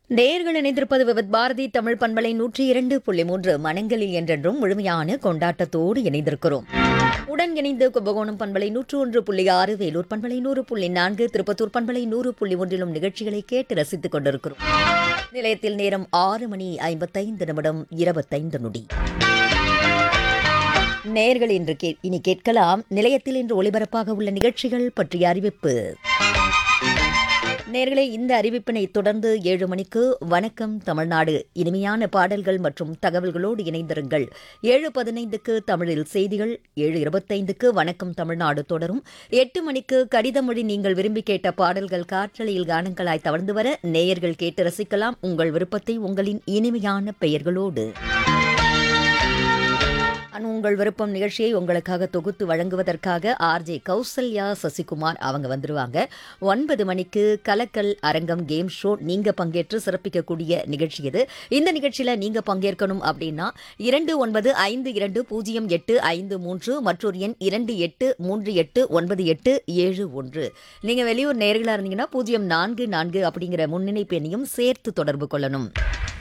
நேயர்கள் இணைந்திருப்பது விவத் பாரதி தமிழ் பண்பலை நூற்றி இரண்டு புள்ளி மூன்று மனங்களில் என்றென்றும் முழுமையான கொண்டாட்டத்தோடு இணைந்திருக்கிறோம் உடன் இணைந்து கும்பகோணம் பண்பலை நூற்று ஒன்று புள்ளி ஆறு வேலூர் பண்பலை நூறு புள்ளி நான்கு திருப்பத்தூர் பண்பலை நூறு புள்ளி ஒன்றிலும் நிகழ்ச்சிகளை கேட்டு ரசித்துக் கொண்டிருக்கிறோம் நிலையத்தில் நேரம் ஆறு மணி ஐம்பத்தைந்து நிமிடம் இருபத்தைந்து நொடி நேயர்கள் இன்று கே- இனி கேட்கலாம் நிலையத்தில் இன்று ஒளிபரப்பாக உள்ள நிகழ்ச்சிகள் பற்றிய அறிவிப்பு நேர்களே இந்த அறிவிப்பினை தொடர்ந்து ஏழு மணிக்கு வணக்கம் தமிழ்நாடு இனிமையான பாடல்கள் மற்றும் தகவல்களோடு இணைந்திருங்கள் ஏழு பதினைந்துக்கு தமிழில் செய்திகள் ஏழு இருபத்தைந்துக்கு வணக்கம் தமிழ்நாடு தொடரும் எட்டு மணிக்கு கடித மொழி நீங்கள் விரும்பி கேட்ட பாடல்கள் காற்றலையில் கானங்களாய் தவழ்ந்து வர நேயர்கள் கேட்டு ரசிக்கலாம் உங்கள் விருப்பத்தை உங்களின் இனிமையான பெயர்களோடு அனு, உங்கள் விருப்பம் நிகழ்ச்சியை உங்களுக்காக தொகுத்து வழங்குவதற்காக ஆர்ஜே கௌசல்யா சசிகுமார் அவங்க வந்துருவாங்க ஒன்பது மணிக்கு கலக்கல் அரங்கம் கேம் ஷோ நீங்க பங்கேற்று சிறப்பிக்கக்கூடிய நிகழ்ச்சி இது இந்த நிகழ்ச்சியில நீங்க பங்கேற்கணும் அப்படின்னா இரண்டு ஒன்பது ஐந்து இரண்டு பூஜ்ஜியம் எட்டு ஐந்து மூன்று மற்றொரு எண் இரண்டு எட்டு மூன்று எட்டு ஒன்பது எட்டு ஏழு ஒன்று நீங்க வெளியூர் நேர்களா இருந்தீங்கன்னா பூஜ்ஜியம் நான்கு நான்கு அப்படிங்கிற முன்னிணைப்பு எண்ணையும் சேர்த்து தொடர்பு கொள்ளணும்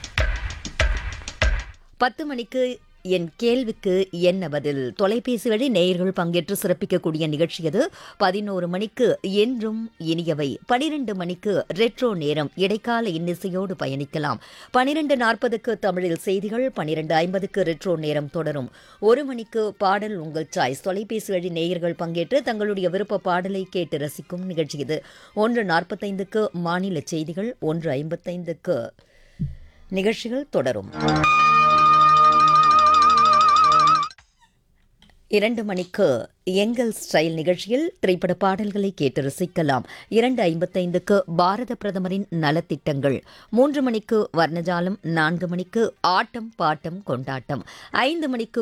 பத்து மணிக்கு என் கேள்விக்கு என்ன பதில் தொலைபேசி வழி நேயர்கள் பங்கேற்று சிறப்பிக்கக்கூடிய நிகழ்ச்சி அது பதினோரு மணிக்கு என்றும் இனியவை பனிரெண்டு மணிக்கு ரெட்ரோ நேரம் இடைக்கால இன்னிசையோடு பயணிக்கலாம் பனிரெண்டு நாற்பதுக்கு தமிழில் செய்திகள் பனிரெண்டு ஐம்பதுக்கு ரெட்ரோ நேரம் தொடரும் ஒரு மணிக்கு பாடல் உங்கள் சாய்ஸ் தொலைபேசி வழி நேயர்கள் பங்கேற்று தங்களுடைய விருப்ப பாடலை கேட்டு ரசிக்கும் நிகழ்ச்சி இது ஒன்று நாற்பத்தைந்துக்கு மாநில செய்திகள் ஒன்று ஐம்பத்தைந்துக்கு நிகழ்ச்சிகள் தொடரும் இரண்டு மணிக்கு எங்கள் ஸ்டைல் நிகழ்ச்சியில் திரைப்பட பாடல்களை கேட்டு ரசிக்கலாம் இரண்டு ஐம்பத்தைந்துக்கு பாரத பிரதமரின் நலத்திட்டங்கள் மூன்று மணிக்கு வர்ணஜாலம் நான்கு மணிக்கு ஆட்டம் பாட்டம் கொண்டாட்டம் ஐந்து மணிக்கு